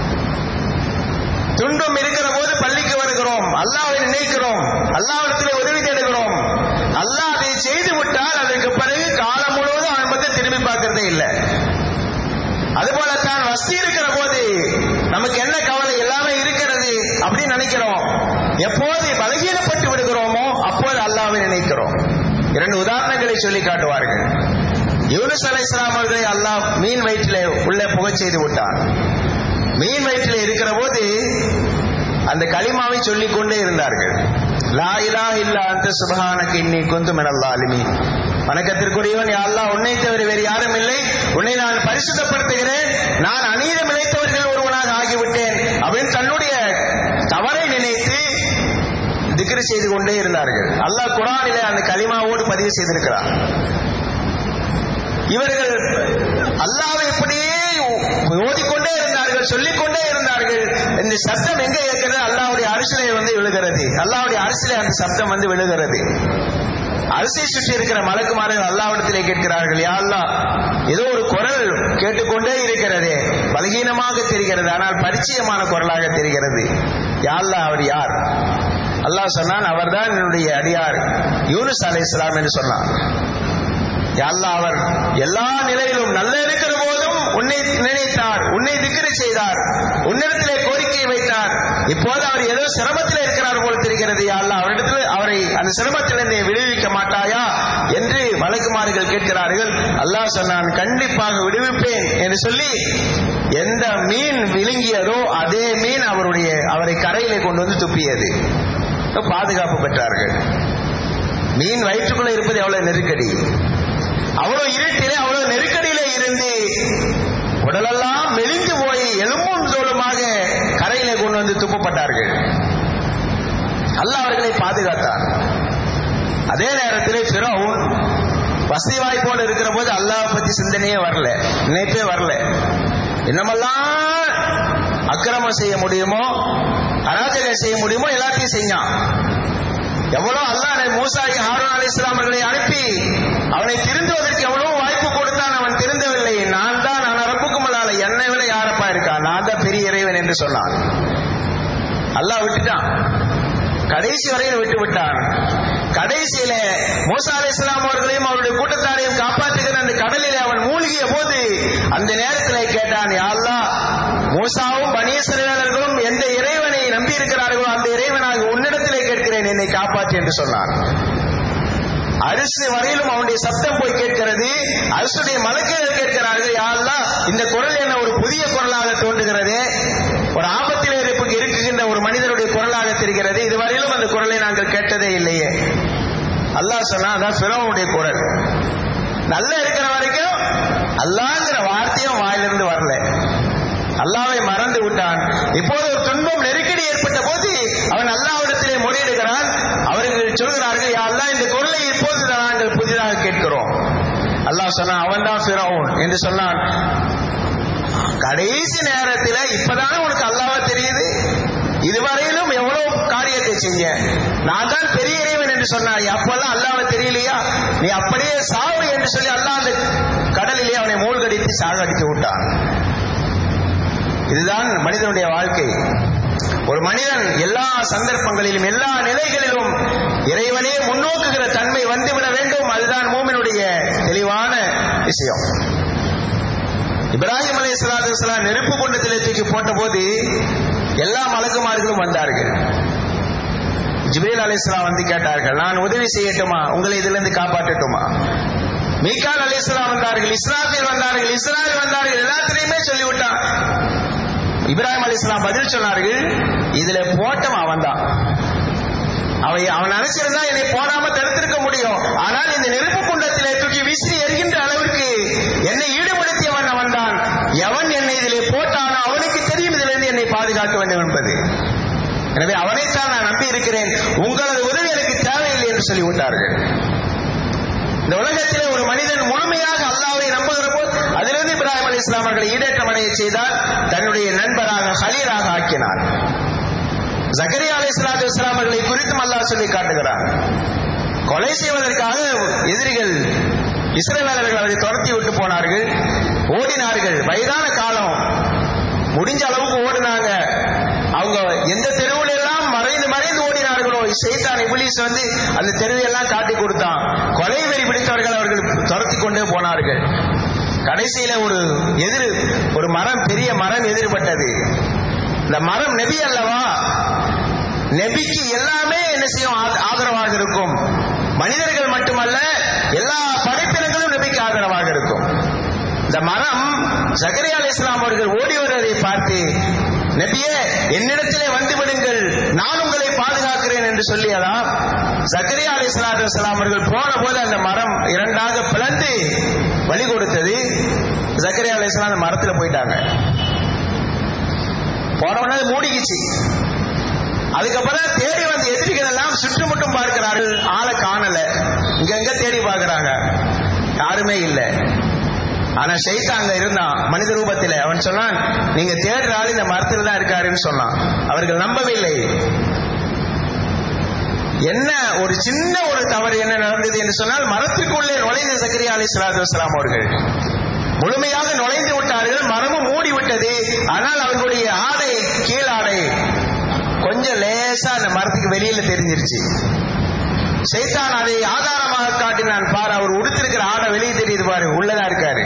துன்பம் இருக்கிற போது பள்ளிக்கு வருகிறோம் அல்லாஹ்வை நினைக்கிறோம் அல்லாஹ்விடத்திலே உதவி தேடுகிறோம் அல்லாஹ் அதை செய்து விட்டால் அதற்கு பிறகு காலம் முழுவதும் அவன் பக்கம் திரும்பி பார்க்கறதே இல்லை அதுபோலத்தான் வசதி இருக்கிற போது நமக்கு என்ன கவலை எல்லாமே இருக்கிறது அப்படின்னு நினைக்கிறோம் எப்போது பலகீனப்பட்டு விடுகிறோமோ அப்போது அல்லாஹ்வை நினைக்கிறோம் இரண்டு உதாரணங்களை சொல்லி காட்டுவார்கள் யூனுஸ் அலைஹிஸ்ஸலாம் அவர்களை அல்லாஹ் மீன் வயிற்றிலே உள்ளே புகச் செய்து விட்டான் மீன் வயிற்றிலே இருக்கிற போது அந்த களிமாவை சொல்லிக் கொண்டே இருந்தார்கள் லா இலாஹ இல்லா அன்த சுப்ஹானக இன்னி குந்து மினல் ஸாலிமீன் வணக்கத்திற்குரியவன் யா அல்லாஹ் உன்னை தவிர வேறு யாரும் இல்லை உன்னை நான் பரிசுத்தப்படுத்துகிறேன் நான் அநீதம் இழைத்தவர்கள் ஒருவனாக ஆகிவிட்டேன் அப்படின்னு தன்னுடைய தவறை நினைத்து திக்ரு செய்து கொண்டே இருந்தார்கள் அல்லாஹ் குரானிலே அந்த கலிமாவோடு பதிவு செய்திருக்கிறார் இவர்கள் அல்லாவை இப்படியே ஓதிக்கொண்டே இருந்தார்கள் சொல்லிக்கொண்டே இருந்தார்கள் இந்த சப்தம் எங்க இருக்கிறது அல்லாவுடைய அரசிலே வந்து விழுகிறது அல்லாவுடைய அரசிலே அந்த சப்தம் வந்து விழுகிறது அரிசியை சுற்றி இருக்கிற மலக்குமார்கள் அல்லாவிடத்திலே கேட்கிறார்கள் யா அல்லாஹ் ஏதோ ஒரு குரல் கேட்டுக்கொண்டே இருக்கிறதே பலகீனமாக தெரிகிறது ஆனால் பரிச்சயமான குரலாக தெரிகிறது யா அல்லாஹ் அவர் யார் அல்லாஹ் சொன்னான் அவர்தான் என்னுடைய அடியார் யூனுஸ் அலை இஸ்லாம் என்று சொன்னான் யா அல்லாஹ் அவர் எல்லா நிலையிலும் நல்ல இருக்கிற போதும் உன்னை நினைத்தார் உன்னை திக்கிரி செய்தார் உன்னிடத்திலே கோரிக்கை வைத்தார் இப்போது அவர் ஏதோ சிரமத்தில் இருக்கிறார் போல் தெரிகிறது யா அல்லாஹ் அவரிடத்தில் அவரை அந்த சிரமத்திலிருந்து விடுவிக்க மாட்டாயா என்று வழக்குமாறுகள் கேட்கிறார்கள் அல்லாஹ் சொன்னான் கண்டிப்பாக விடுவிப்பேன் என்று சொல்லி எந்த மீன் விழுங்கியதோ அதே மீன் அவருடைய அவரை கரையிலே கொண்டு வந்து துப்பியது பாதுகாப்பு பெற்றார்கள் மீன் வயிற்றுக்குள்ள இருப்பது எவ்வளவு நெருக்கடி அவ்வளவு இருட்டிலே அவ்வளவு நெருக்கடியிலே இருந்து உடலெல்லாம் மெலிந்து போய் எலும்பும் தோலுமாக கரையிலே கொண்டு வந்து துப்பப்பட்டார்கள் அல்லாஹ் அவர்களை பாதுகாத்தார் அதே நேரத்திலே ஃபிரௌன் வசதி வாய்ப்போடு இருக்கிற போது அல்லாஹ் பத்தி சிந்தனையே வரல நினைப்பே வரல என்னமெல்லாம் அக்கிரமம் செய்ய முடியுமோ அராஜகம் செய்ய முடியுமோ எல்லாத்தையும் செஞ்சான் எவ்வளவு அல்லாஹ் மூசாயி ஹாரூன் அலி இஸ்லாமர்களை அனுப்பி அவனை திருந்துவதற்கு எவ்வளவு வாய்ப்பு கொடுத்தான் அவன் திருந்தவில்லை நான் தான் நான் ரப்புக்கும் அல்லால என்னை விட யாரப்பா இருக்கான் நான் தான் பெரிய இறைவன் என்று சொன்னான் அல்லாஹ் விட்டுட்டான் கடைசி வரையில் விட்டு விட்டான் கடைசியில மூசா அலி இஸ்லாம் அவர்களையும் அவருடைய கூட்டத்தாரையும் காப்பாற்றுகிற அந்த கடலிலே அவன் மூழ்கிய போது அந்த நேரத்தில் கேட்டான் யா அல்லாஹ் மூசாவும் பனீஸ்வரர்களும் எந்த இறைவனை நம்பி இருக்கிறார்களோ அந்த இறைவனாக உன்னிடத்திலே கேட்கிறேன் என்னை காப்பாற்று என்று சொன்னான் அரிசி வரையிலும் அவனுடைய சத்தம் போய் கேட்கிறது அரசுடைய மலக்குகள் கேட்கிறார்கள் யாரெல்லாம் இந்த குரல் என்ன ஒரு புதிய குரலாக தோன்றுகிறது ஒரு ஆபத்திலே இருப்பது அல்லாஹ் சொன்னா அதான் பிறவனுடைய குரல் நல்லா இருக்கிற வரைக்கும் அல்லாங்கிற வார்த்தையும் வாயிலிருந்து வரல அல்லாவை மறந்து விட்டான் இப்போது ஒரு துன்பம் நெருக்கடி ஏற்பட்ட போது அவன் அல்லாவிடத்திலே முறையிடுகிறான் அவர்கள் சொல்கிறார்கள் யா அல்லாஹ் இந்த குரலை இப்போது நாங்கள் புதிதாக கேட்கிறோம் அல்லாஹ் சொன்னான் அவன் தான் ஃபிரௌன் என்று சொன்னான் கடைசி நேரத்தில் இப்பதானே உனக்கு அல்லாஹ் தெரியுது இதுவரையிலும் எவ்வளவு காரியத்தை செஞ்ச நான் தான் பெரிய இறைவன் என்று சொன்னாய் அப்பெல்லாம் அல்லாஹ் தெரியலையா நீ அப்படியே சாவு என்று சொல்லி அல்லாஹ் அந்த கடலிலே அவனை மூழ்கடித்து சாகடித்து விட்டான் இதுதான் மனிதனுடைய வாழ்க்கை ஒரு மனிதன் எல்லா சந்தர்ப்பங்களிலும் எல்லா நிலைகளிலும் இறைவனே முன்னோக்குகிற தன்மை வந்துவிட வேண்டும் அதுதான் மூமினுடைய தெளிவான விஷயம் இப்ராஹிம் அலை சலாத்து நெருப்பு குண்டத்திலே தூக்கி போட்ட போது எல்லா மலக்குமார்களும் வந்தார்கள் ஜிப்ரீல் அலிஸ்லாம் வந்து கேட்டார்கள் நான் உதவி செய்யட்டுமா உங்களை இதிலிருந்து காப்பாற்றட்டுமா மீகால் அலிஸ்லாம் வந்தார்கள் இஸ்ராஃபில் வந்தார்கள் இஸ்ராயல் வந்தார்கள் எல்லாத்திலையுமே சொல்லிவிட்டான் இப்ராஹிம் அலிஸ்லாம் பதில் சொன்னார்கள் இதுல போட்டவன் அவன் தான் அவை அவன் நினைச்சிருந்தா என்னை போடாம தடுத்திருக்க முடியும் ஆனால் இந்த நெருப்பு குண்டத்திலே தூக்கி வீசி எரிகின்ற அளவிற்கு என்னை ஈடுபடுத்தியவன் அவன் தான் எவன் என்னை இதிலே போட்டானோ அவனுக்கு தெரியும் இதிலிருந்து என்னை பாதுகாக்க வேண்டும் என்பது எனவே அவனைத்தான் நான் நம்பி இருக்கிறேன் உங்களது உதவி எனக்கு தேவையில்லை என்று சொல்லிவிட்டார்கள் இந்த உலகத்திலே ஒரு மனிதன் முழுமையாக அல்லாவை நம்புகிற போது அதிலிருந்து இப்ராஹிம் அலி இஸ்லாம் அவர்களை ஈடேற்றம் அடைய செய்தால் தன்னுடைய நண்பராக ஹலீராக ஆக்கினார் ஜக்கரியா அலி இஸ்லாத்து இஸ்லாம் அவர்களை குறித்தும் அல்லாஹ் சொல்லி காட்டுகிறார் கொலை செய்வதற்காக எதிரிகள் இஸ்ரேலர்கள் அவரை துரத்தி விட்டு போனார்கள் ஓடினார்கள் வயதான காலம் முடிஞ்ச அளவுக்கு ஓடினாங்க அவங்க எந்த தெருவுல எல்லாம் மறைந்து மறைந்து ஓடினார்களோ செய்தான் இபிலிஸ் வந்து அந்த தெருவையெல்லாம் காட்டி கொடுத்தான் கொலை வெறி பிடித்தவர்கள் அவர்கள் துரத்தி கொண்டே போனார்கள் கடைசியில ஒரு எதிர் ஒரு மரம் பெரிய மரம் எதிர்பட்டது இந்த மரம் நெபி அல்லவா நெபிக்கு எல்லாமே என்ன செய்யும் ஆதரவாக இருக்கும் மனிதர்கள் மட்டுமல்ல எல்லா படைப்பினங்களும் நபிக்கு ஆதரவாக இருக்கும் இந்த மரம் ஜகரியா அலி இஸ்லாம் அவர்கள் ஓடி வருவதை பார்த்து நபியே என்னிடத்திலே வந்து விடுங்கள் நான் உங்களை பாதுகாக்கிறேன் என்று சொல்லியதா ஜக்கரியா அலி இஸ்லாத்து இஸ்லாம் அவர்கள் போன போது அந்த மரம் இரண்டாக பிளந்து வழி கொடுத்தது ஜக்கரியா அலி இஸ்லாம் அந்த மரத்தில் போயிட்டாங்க போன உடனே மூடிக்கிச்சு அதுக்கப்புறம் தேடி வந்த எதிரிகள் எல்லாம் சுற்றுமுட்டும் பார்க்கிறார்கள் ஆளை காணல இங்க எங்க தேடி பார்க்கிறாங்க யாருமே இல்லை ஆனா ஷைத்தா அங்க இருந்தான் மனித ரூபத்தில் அவன் சொன்னான் நீங்க தேடுற ஆள் இந்த மரத்தில் தான் இருக்காருன்னு சொன்னான் அவர்கள் நம்பவில்லை என்ன ஒரு சின்ன ஒரு தவறு என்ன நடந்தது என்று சொன்னால் மரத்திற்குள்ளே நுழைந்த சக்கரியா அலி சலாத்து வஸ்லாம் அவர்கள் முழுமையாக நுழைந்து விட்டார்கள் மரமும் மூடி விட்டது ஆனால் அவர்களுடைய ஆடை கீழாடை கொஞ்சம் லேசா அந்த மரத்துக்கு வெளியில தெரிஞ்சிருச்சு சைத்தான் அதை ஆதாரமாக காட்டினான் பாரு அவர் உடுத்திருக்கிற ஆடை வெளியே தெரியுது பாரு உள்ளதா இருக்காரு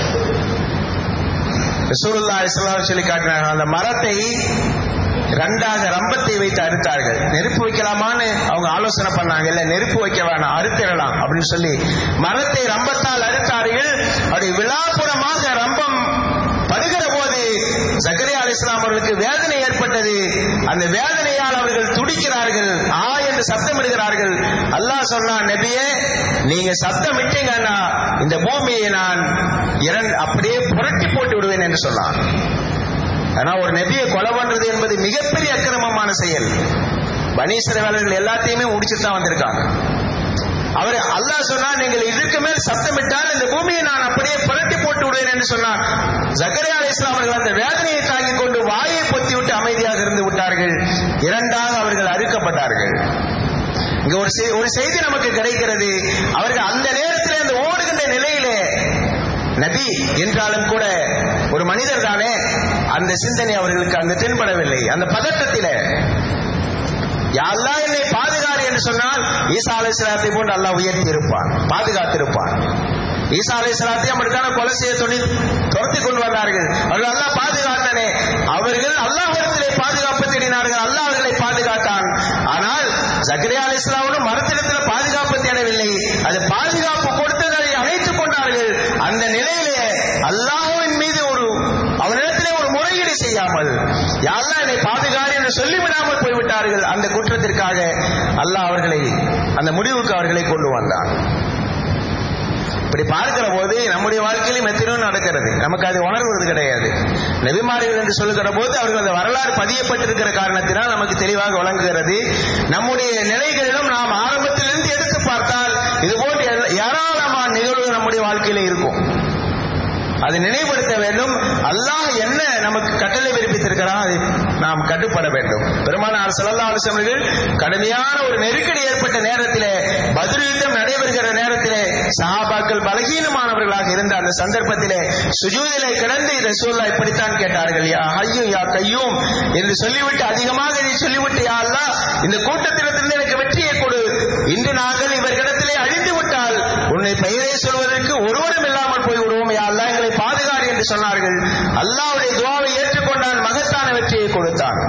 ரசூலுல்லா இஸ்லாம் சொல்லி காட்டினாங்க அந்த மரத்தை ரெண்டாக ரம்பத்தை வைத்து அறுத்தார்கள் நெருப்பு வைக்கலாமான்னு அவங்க ஆலோசனை பண்ணாங்க இல்ல நெருப்பு வைக்க வேணாம் அறுத்திடலாம் அப்படின்னு சொல்லி மரத்தை ரம்பத்தால் அறுத்தார்கள் அப்படி விழாப்புறமாக ரம்பம் படுகிற போது சக்கரியா அலி இஸ்லாம் அவர்களுக்கு வேதனை ஏற்பட்டது அந்த வேதனையால் அவர்கள் துடிக்கிறார்கள் ஆ என்று சப்தமிடுகிறார்கள் அல்லாஹ் சொன்னான் நபியே நீங்க சப்தம் விட்டீங்கன்னா இந்த பூமியை நான் இரண்டு அப்படியே புரட்டி போட்டு விடுவேன் என்று சொன்னான் ஆனா ஒரு நபியை கொலை பண்றது என்பது மிகப்பெரிய அக்கிரமமான செயல் பனீஸ்வரவாளர்கள் எல்லாத்தையுமே முடிச்சுட்டு தான் வந்திருக்காங்க அவர் அல்லாஹ் சொன்னா நீங்கள் இதற்கு மேல் சத்தமிட்டால் இந்த பூமியை நான் அப்படியே புரட்டி போட்டு விடுவேன் என்று சொன்னார் ஜக்கரியா அலி இஸ்லாம் அவர்கள் அந்த வேதனையை தாங்கிக் கொண்டு வாயை பொத்தி விட்டு அமைதியாக இருந்து விட்டார்கள் இரண்டாக அவர்கள் அறுக்கப்பட்டார்கள் இங்க ஒரு ஒரு செய்தி நமக்கு கிடைக்கிறது அவர்கள் அந்த நேரத்தில் அந்த ஓடுகின்ற நிலையிலே நபி என்றாலும் கூட ஒரு மனிதர் தானே அந்த சிந்தனை அவர்களுக்கு அங்கு தென்படவில்லை அந்த பதட்டத்திலே யாரெல்லாம் என்னை பாதுகாரு என்று சொன்னால் ஈசா அலை சலாத்தை போன்று அல்லாஹ் உயர்த்தி இருப்பான் பாதுகாத்திருப்பான் ஈசா அலை சலாத்தையும் அப்படித்தான கொலை செய்ய தொழில் துரத்தி கொண்டு வந்தார்கள் அவர்கள் அல்லாஹ் பாதுகாத்தனே அவர்கள் அல்லாஹிடத்திலே பாதுகாப்பு தேடினார்கள் அல்லாஹ் அவர்களை பாதுகாத்தான் ஆனால் ஜக்கரியா அலி இஸ்லாமும் மரத்திடத்தில் பாதுகாப்பு தேடவில்லை அது பாதுகாப்பு கொடுத்தது அதை அணைத்துக் கொண்டார்கள் அந்த நிலையிலே அல்லாஹுவின் மீது ஒரு அவனிடத்திலே ஒரு முறையீடு செய்யாமல் யாரெல்லாம் என்னை பாதுகாரு என்று சொல்லிவிடாமல் போய்விட்டார்கள் அந்த குற்றத்திற்காக அல்லாஹ் அவர்களை அந்த முடிவுக்கு அவர்களை கொண்டு வந்தான் இப்படி பார்க்கிற போது நம்முடைய வாழ்க்கையிலும் எத்தனையோ நடக்கிறது நமக்கு அது உணர்வது கிடையாது நெபிமார்கள் என்று சொல்லுகிற போது அவர்கள் அந்த வரலாறு பதியப்பட்டிருக்கிற காரணத்தினால் நமக்கு தெளிவாக வழங்குகிறது நம்முடைய நிலைகளிலும் நாம் ஆரம்பத்திலிருந்து எடுத்து பார்த்தால் இது போன்ற ஏராளமான நிகழ்வுகள் நம்முடைய வாழ்க்கையில இருக்கும் அதை நினைவுபடுத்த வேண்டும் அல்லாஹ் என்ன நமக்கு கட்டளை பிறப்பித்திருக்கிறான் அதை நாம் கட்டுப்பட வேண்டும் பெருமானார் சல்லா அலுவலர்கள் கடுமையான ஒரு நெருக்கடி ஏற்பட்ட நேரத்திலே பதில் யுத்தம் நடைபெறுகிற நேரத்திலே சஹாபாக்கள் பலகீனமானவர்களாக இருந்த அந்த சந்தர்ப்பத்திலே சுஜூதிலே கிடந்து இதை சொல்ல இப்படித்தான் கேட்டார்கள் யா ஐயும் யா கையும் என்று சொல்லிவிட்டு அதிகமாக நீ சொல்லிவிட்டு யா அல்லா இந்த கூட்டத்திலிருந்து எனக்கு வெற்றியை கொடு இன்று நாங்கள் இவர்களிடத்திலே அழிந்து விட்டால் உன்னை பெயரை சொல்வதற்கு ஒருவரும் இல்லாமல் போய்விடுவோம் யா அல்லா எங்களை பாதுகாடு என்று சொன்னார்கள் அல்லாவுடைய துவாவை ஏற்றுக்கொண்டான் மகத்தான வெற்றியை கொடுத்தான்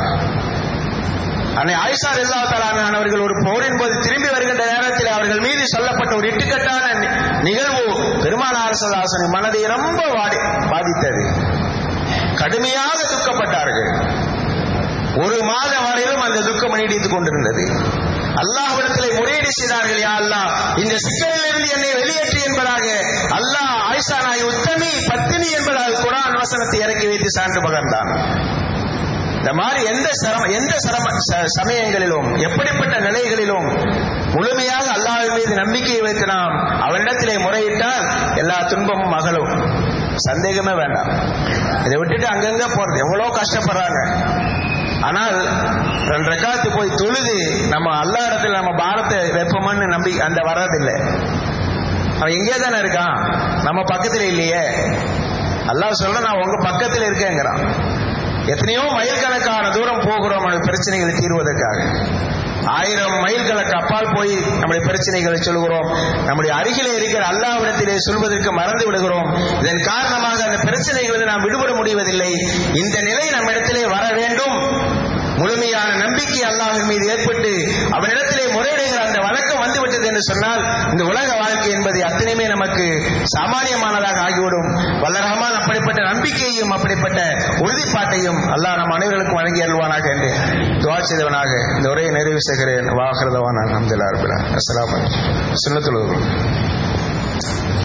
அன்னை ஆயிஷா இல்லா தலான அவர்கள் ஒரு போரின் போது திரும்பி வருகின்ற நேரத்தில் அவர்கள் மீது சொல்லப்பட்ட ஒரு இட்டுக்கட்டான நிகழ்வு பெருமானார் சதாசனை மனதை ரொம்ப பாதித்தது கடுமையாக துக்கப்பட்டார்கள் ஒரு மாதம் வரையிலும் அந்த துக்கம் நீடித்துக் கொண்டிருந்தது அல்லாஹ்விடத்தில் முறையீடு செய்தார்கள் யா அல்லாஹ் இந்த சிக்கலிலிருந்து என்னை வெளியேற்று என்பதாக அல்லாஹ் ஆயிஷா நாய் உத்தமி பத்தினி என்பதாக குரான் வசனத்தை இறக்கி வைத்து சான்று பகர்ந்தான் இந்த மாதிரி எந்த சிரம எந்த சிரம சமயங்களிலும் எப்படிப்பட்ட நிலைகளிலும் முழுமையாக அல்லாஹின் மீது நம்பிக்கையை வைத்து நாம் அவனிடத்திலே முறையிட்டால் எல்லா துன்பமும் அகலும் சந்தேகமே வேண்டாம் இதை விட்டுட்டு அங்கங்க போறது எவ்வளவு கஷ்டப்படுறாங்க ஆனால் ரெண்டு ரெக்காத்து போய் தொழுது நம்ம அல்லா இடத்துல நம்ம பாரத்தை வைப்போம்னு நம்பி அந்த வர்றதில்லை அவன் எங்கே தானே இருக்கான் நம்ம பக்கத்துல இல்லையே அல்லாஹ் சொல்ற நான் உங்க பக்கத்தில் இருக்கேங்கிறான் எத்தனையோ மைல் கணக்கான தூரம் போகிறோம் அந்த பிரச்சனைகளை தீர்வதற்காக ஆயிரம் மைல் கணக்கு அப்பால் போய் நம்முடைய பிரச்சனைகளை சொல்கிறோம் நம்முடைய அருகிலே இருக்கிற அல்லாவிடத்திலே சொல்வதற்கு மறந்து விடுகிறோம் இதன் காரணமாக அந்த பிரச்சனைகளில் நாம் விடுபட முடிவதில்லை இந்த நிலை நம்மிடத்திலே வர வேண்டும் முழுமையான நம்பிக்கை அல்லாஹின் மீது ஏற்பட்டு அவனிடத்திலே முறையிடுகிற அந்த வழக்கம் வந்துவிட்டது என்று சொன்னால் இந்த உலக வாழ்க்கை என்பது அத்தனையுமே நமக்கு சாமானியமானதாக ஆகிவிடும் வல்ல ரஹ்மான் அப்படிப்பட்ட நம்பிக்கையையும் அப்படிப்பட்ட உறுதிப்பாட்டையும் அல்லாஹ் நம் அனைவருக்கும் வழங்கி அல்வானாக என்று துவா செய்தவனாக இந்த உரையை நிறைவு செய்கிறேன் வாகிறதவான அஹமதுல்லா அர்பிலா அஸ்லாம் சுண்ணத்துள்ள